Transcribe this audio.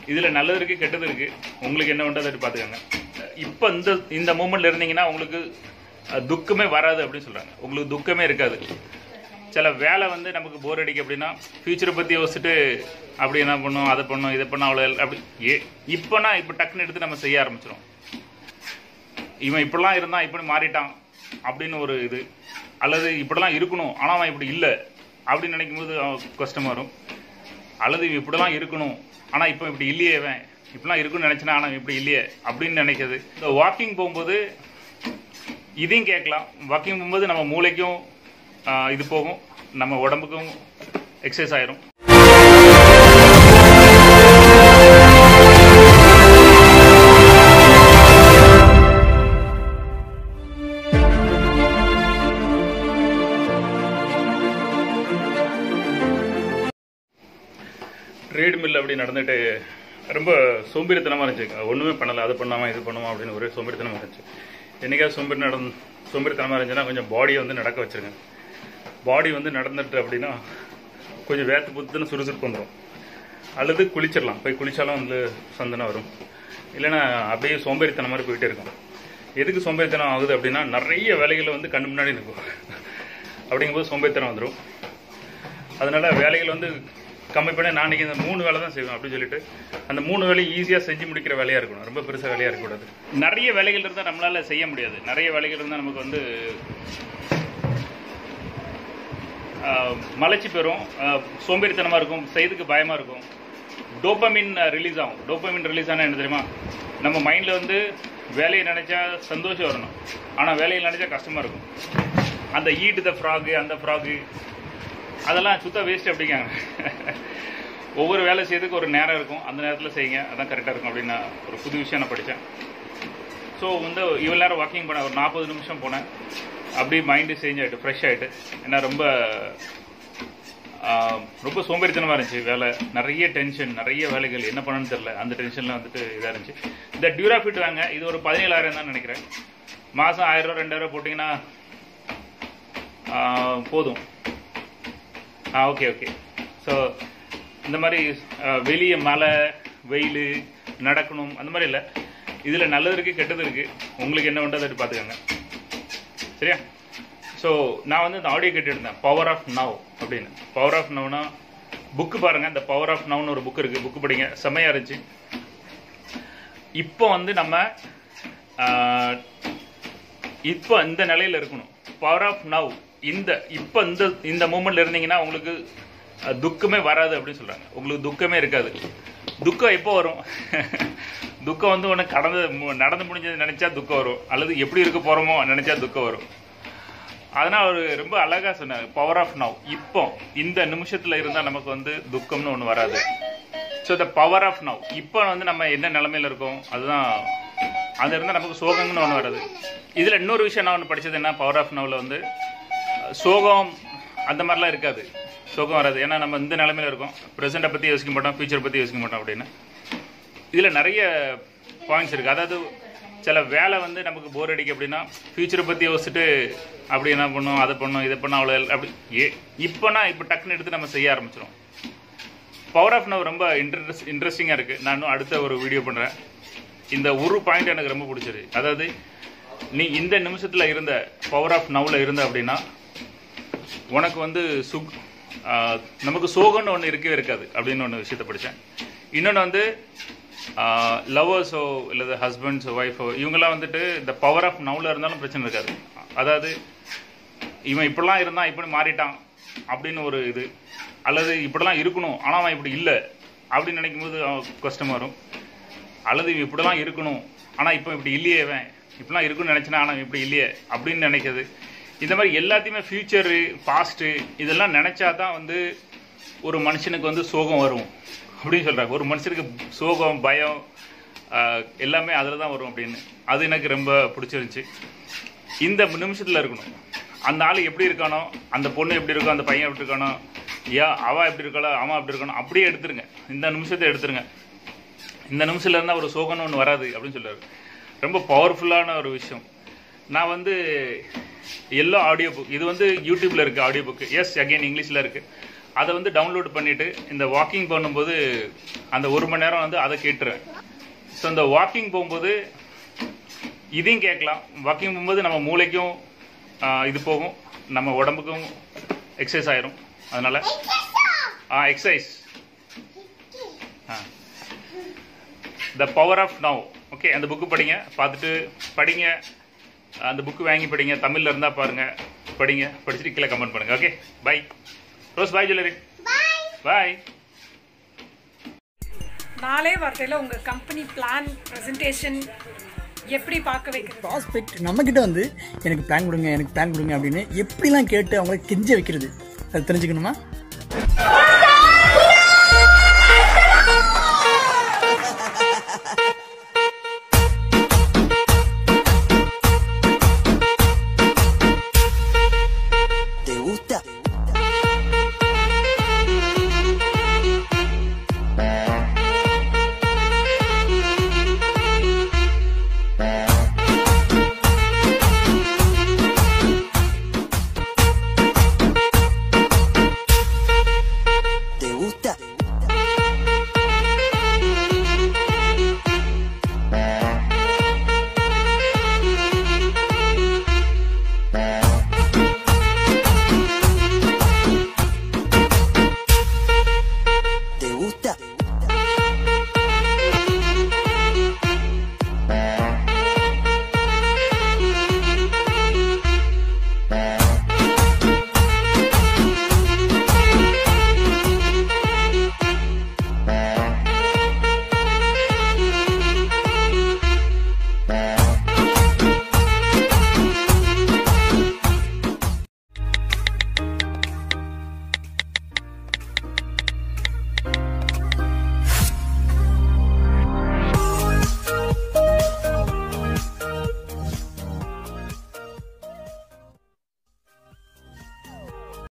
இதில் நல்லது இருக்குது கெட்டது இருக்குது உங்களுக்கு என்ன பண்ணுறது அப்படி பார்த்துக்கோங்க இப்போ இந்த இந்த மூமெண்ட்ல இருந்தீங்கன்னா உங்களுக்கு அஹ், துக்கமே வராது அப்படின்னு சொல்கிறாங்க உங்களுக்கு துக்கமே இருக்காது சில வேலை வந்து நமக்கு போர் அடிக்கு அப்படின்னா ஃபியூச்சரை பற்றி யோசிச்சுட்டு அப்படி என்ன பண்ணும் அதை பண்ணும் இதை பண்ணும் அவ்வளோ அப்படி ஏ இப்போனா இப்போ டக்குன்னு எடுத்து நம்ம செய்ய ஆரம்பிச்சிடும் இவன் இப்படிலாம் இருந்தான் இப்படி மாறிட்டான் அப்படின்னு ஒரு இது அல்லது இப்படிலாம் இருக்கணும் ஆனால் அவன் இப்படி இல்லை அப்படின்னு நினைக்கும் போது அவன் கஷ்டமாக வரும் அல்லது இவன் இப்படிலாம் இருக்கணும் ஆனால் இப்போ இப்படி இல்லையே இவன் இப்படிலாம் இருக்குன்னு நினச்சினா ஆனால் இப்படி இல்லையே அப்படின்னு நினைக்கிறது இந்த வாக்கிங் போகும்போது இதையும் கேட்கலாம் வாக்கிங் போகும்போது நம்ம மூளைக்கும் ஆஹ், இது போகும் நம்ம உடம்புக்கும் எக்ஸசைஸ் ஆயிரும் ட்ரேட் மில் அப்படி நடந்துட்டு ரொம்ப சோம்பேறித்தனமாக இருந்துச்சு ஒன்றுமே பண்ணலை அதை பண்ணாமா இது பண்ணுமா அப்படின்னு ஒரு சோம்பேறித்தனமாக இருந்துச்சு என்னைக்காவது சோம்பேறி நட சோம்பேறித்தனமாக இருந்துச்சுன்னா கொஞ்சம் பாடியை வந்து நடக்க வச்சிருங்க பாடி வந்து நடந்துட்டு அப்படின்னா கொஞ்சம் வேத்து புத்துன்னு சுறுசுறுப்பு வந்துடும் அல்லது குளிச்சிடலாம் போய் குளிச்சாலும் வந்து சந்தனம் வரும் இல்லைன்னா அப்படியே சோம்பேறித்தனம் மாதிரி போயிட்டே இருக்கும் எதுக்கு சோம்பேறித்தனம் ஆகுது அப்படின்னா நிறைய வேலைகள் வந்து கண்ணு முன்னாடி இருக்கும் அப்படிங்கும்போது சோம்பேறித்தனம் வந்துடும் அதனால வேலைகள் வந்து கம்மி பண்ணி நான் இன்னைக்கு இந்த மூணு வேலை தான் செய்வேன் அப்படின்னு சொல்லிட்டு அந்த மூணு வேலையும் ஈஸியாக செஞ்சு முடிக்கிற வேலையாக இருக்கணும் ரொம்ப பெருசாக வேலையாக இருக்கக்கூடாது நிறைய வேலைகள் இருந்தால் நம்மளால செய்ய முடியாது நிறைய வேலைகள் இருந்தால் நமக்கு வந்து ஆஹ், மலைச்சி பெறும் ஆஹ், சோம்பேறித்தனமா இருக்கும் செய்யறதுக்கு பயமா இருக்கும் டோப்பமின் ரிலீஸ் ஆகும் டோப்பமின் ரிலீஸ் ஆனால் என்ன தெரியுமா நம்ம மைண்ட்ல வந்து வேலையை நினைச்சா சந்தோஷம் வரணும் ஆனா வேலையை நினைச்சா கஷ்டமா இருக்கும் அந்த ஈட் த ஃப்ராகு அந்த ஃப்ராகு அதெல்லாம் சுத்த வேஸ்ட் அப்படிங்காங்க ஒவ்வொரு வேலை செய்யறதுக்கு ஒரு நேரம் இருக்கும் அந்த நேரத்தில் செய்யுங்க அதான் கரெக்டாக இருக்கும் அப்படின்னு நான் ஒரு புது விஷயம் நான் படித்தேன் ஸோ வந்து இவ்வளோ நேரம் வாக்கிங் பண்ணேன் ஒரு நாற்பது நிமிஷம் போனேன் அப்படியே மைண்டு சேஞ்ச் ஆகிட்டு ஃப்ரெஷ் ஆகிட்டு ஏன்னா ரொம்ப ஆஹ், ரொம்ப சோம்பேறித்தனமாக இருந்துச்சு வேலை நிறைய டென்ஷன் நிறைய வேலைகள் என்ன பண்ணணும்னு தெரில அந்த டென்ஷனில் வந்துட்டு இதாக இருந்துச்சு இந்த டியூராஃபிட் வாங்க இது ஒரு பதினேழாயிரம் தான் நினைக்கிறேன் மாதம் ஆயிரம் ரூபா ரெண்டாயிரம் போட்டிங்கன்னா ஆஹ், போதும் ஆ ஓகே ஓகே ஸோ இந்த மாதிரி வெளியே மழை வெயில் நடக்கணும் அந்த மாதிரி இல்லை இதில் நல்லது இருக்குது கெட்டது இருக்குது உங்களுக்கு என்ன பண்ணுறது அப்படி பார்த்துக்கோங்க சரியா ஸோ நான் வந்து இந்த ஆடியோ கேட்டுருந்தேன் பவர் ஆஃப் நவ் அப்படின்னு பவர் ஆஃப் நவ்னா புக்கு பாருங்க இந்த பவர் ஆஃப் நவ்னு ஒரு புக் இருக்கு புக்கு படிங்க செம்மையா இருந்துச்சு இப்போ வந்து நம்ம ஆஹ், இப்போ இந்த நிலையில இருக்கணும் பவர் ஆஃப் நவ் இந்த இப்போ இந்த இந்த மூமெண்ட்ல இருந்தீங்கன்னா உங்களுக்கு அஹ், துக்கமே வராது அப்படின்னு சொல்றாங்க உங்களுக்கு துக்கமே இருக்காது துக்கம் எப்போ வரும் துக்கம் வந்து உனக்கு கடந்து மு- நடந்து முடிஞ்சது நினைச்சா துக்கம் வரும் அல்லது எப்படி இருக்க போறோமோ நினைச்சா துக்கம் வரும் அதனால அவர் ரொம்ப அழகா சொன்னார் பவர் ஆஃப் நவ் இப்போ இந்த நிமிஷத்துல இருந்தா நமக்கு வந்து துக்கம்னு ஒண்ணு வராது so the power of now இப்போ வந்து நம்ம என்ன நிலைமையில இருக்கோம் அதுதான் அது இருந்தால் நமக்கு சோகம்னு ஒன்று வராது இதில் இன்னொரு விஷயம் நான் ஒன்று படிச்சது என்ன பவர் ஆஃப் நவ்ல வந்து அஹ், சோகம் அந்த மாதிரிலாம் இருக்காது சோகம் வராது ஏன்னா நம்ம இந்த நிலைமையில இருக்கோம் ப்ரெசென்ட்டை பற்றி யோசிக்க மாட்டோம் ஃபியூச்சர் பற்றி யோசிக்க மாட்டோம் அப்படின்னு இதில் நிறைய பாயிண்ட்ஸ் இருக்குது அதாவது சில வேலை வந்து நமக்கு போர் அடிக்கு அப்படின்னா ஃபியூச்சரை பற்றி யோசிச்சுட்டு அப்படி என்ன பண்ணும் அதை பண்ணும் இதை பண்ணும் அவ்வளோ அப்படி ஏ இப்போனா இப்போ டக்குன்னு எடுத்து நம்ம செய்ய ஆரம்பிச்சிடும் பவர் ஆஃப் நவ் ரொம்ப இன்ட்ரெஸ்ட் இன்ட்ரெஸ்டிங்காக இருக்குது நான் இன்னும் அடுத்த ஒரு வீடியோ பண்ணுறேன் இந்த ஒரு பாயிண்ட் எனக்கு ரொம்ப பிடிச்சது அதாவது நீ இந்த நிமிஷத்தில் இருந்த பவர் ஆஃப் நவ்ல இருந்த அப்படின்னா உனக்கு வந்து சுக் ஆஹ், நமக்கு சோகம்னு ஒன்று இருக்கவே இருக்காது அப்படின்னு ஒன்று விஷயத்த படித்தேன் இன்னொன்று வந்து லவ்வர்ஸோ இல்லை ஹஸ்பண்ட்ஸோ ஒய்ஃபோ இவங்கெல்லாம் வந்துட்டு இந்த பவர் ஆஃப் நவ்ல இருந்தாலும் பிரச்சனை இருக்காது அதாவது இவன் இப்படிலாம் இருந்தான் இப்படி மாறிட்டான் அப்படின்னு ஒரு இது அல்லது இப்படிலாம் இருக்கணும் ஆனால் அவன் இப்படி இல்லை அப்படின்னு நினைக்கும் போது அவன் கஷ்டமா வரும் அல்லது இவன் இப்படிலாம் இருக்கணும் ஆனால் இப்போ இப்படி இல்லையே இவன் இப்படிலாம் இருக்குன்னு நினச்சினா ஆனால் இப்படி இல்லையே அப்படின்னு நினைக்கிறது இந்த மாதிரி எல்லாத்தையுமே ஃபியூச்சரு பாஸ்ட்டு இதெல்லாம் நினச்சா தான் வந்து ஒரு மனுஷனுக்கு வந்து சோகம் வரும் அப்படின்னு சொல்கிறாங்க ஒரு மனுஷனுக்கு சோகம் பயம் ஆஹ், எல்லாமே அதில் தான் வரும் அப்படின்னு அது எனக்கு ரொம்ப பிடிச்சிருந்துச்சு இந்த நிமிஷத்தில் இருக்கணும் அந்த ஆள் எப்படி இருக்கானோ அந்த பொண்ணு எப்படி இருக்கோ அந்த பையன் எப்படி இருக்கானோ யா அவ எப்படி இருக்காளோ அவன் எப்படி இருக்கானோ அப்படியே எடுத்துருங்க இந்த நிமிஷத்தை எடுத்துருங்க இந்த நிமிஷத்துல இருந்தா ஒரு சோகம்னு ஒன்று வராது அப்படின்னு சொல்றாரு ரொம்ப பவர்ஃபுல்லான ஒரு விஷயம் நான் வந்து எல்லோ ஆடியோ புக் இது வந்து யூடியூப்ல இருக்கு ஆடியோ புக் எஸ் அகைன் இங்கிலீஷ்ல இருக்கு அதை வந்து டவுன்லோட் பண்ணிட்டு இந்த வாக்கிங் பண்ணும்போது அந்த ஒரு மணி நேரம் வந்து அதை கேட்டுருவேன் ஸோ இந்த வாக்கிங் போகும்போது இதையும் கேட்கலாம் வாக்கிங் போகும்போது நம்ம மூளைக்கும் ஆஹ், இது போகும் நம்ம உடம்புக்கும் எக்ஸசைஸ் ஆயிரும் அதனால ஆ எக்ஸசைஸ் ஆ the power of now okay அந்த புக்கு படிங்க பார்த்துட்டு படிங்க அந்த புக்கு வாங்கி படிங்க தமிழில் இருந்தால் பாருங்க படிங்க படிச்சுட்டு கீழே கமெண்ட் பண்ணுங்க okay bye rose boy jewellery boy நாளே வார்த்தையில் உங்கள் கம்பெனி பிளான் ப்ரெசன்டேஷன் எப்படி பார்க்க வைக்கிறது ப்ராஸ்பெக்ட் நம்மக்கிட்ட வந்து எனக்கு பிளான் கொடுங்க எனக்கு பிளான் கொடுங்க அப்படின்னு எப்படிலாம் கேட்டு அவங்கள கெஞ்ச வைக்கிறது அது தெரிஞ்சுக்கணுமா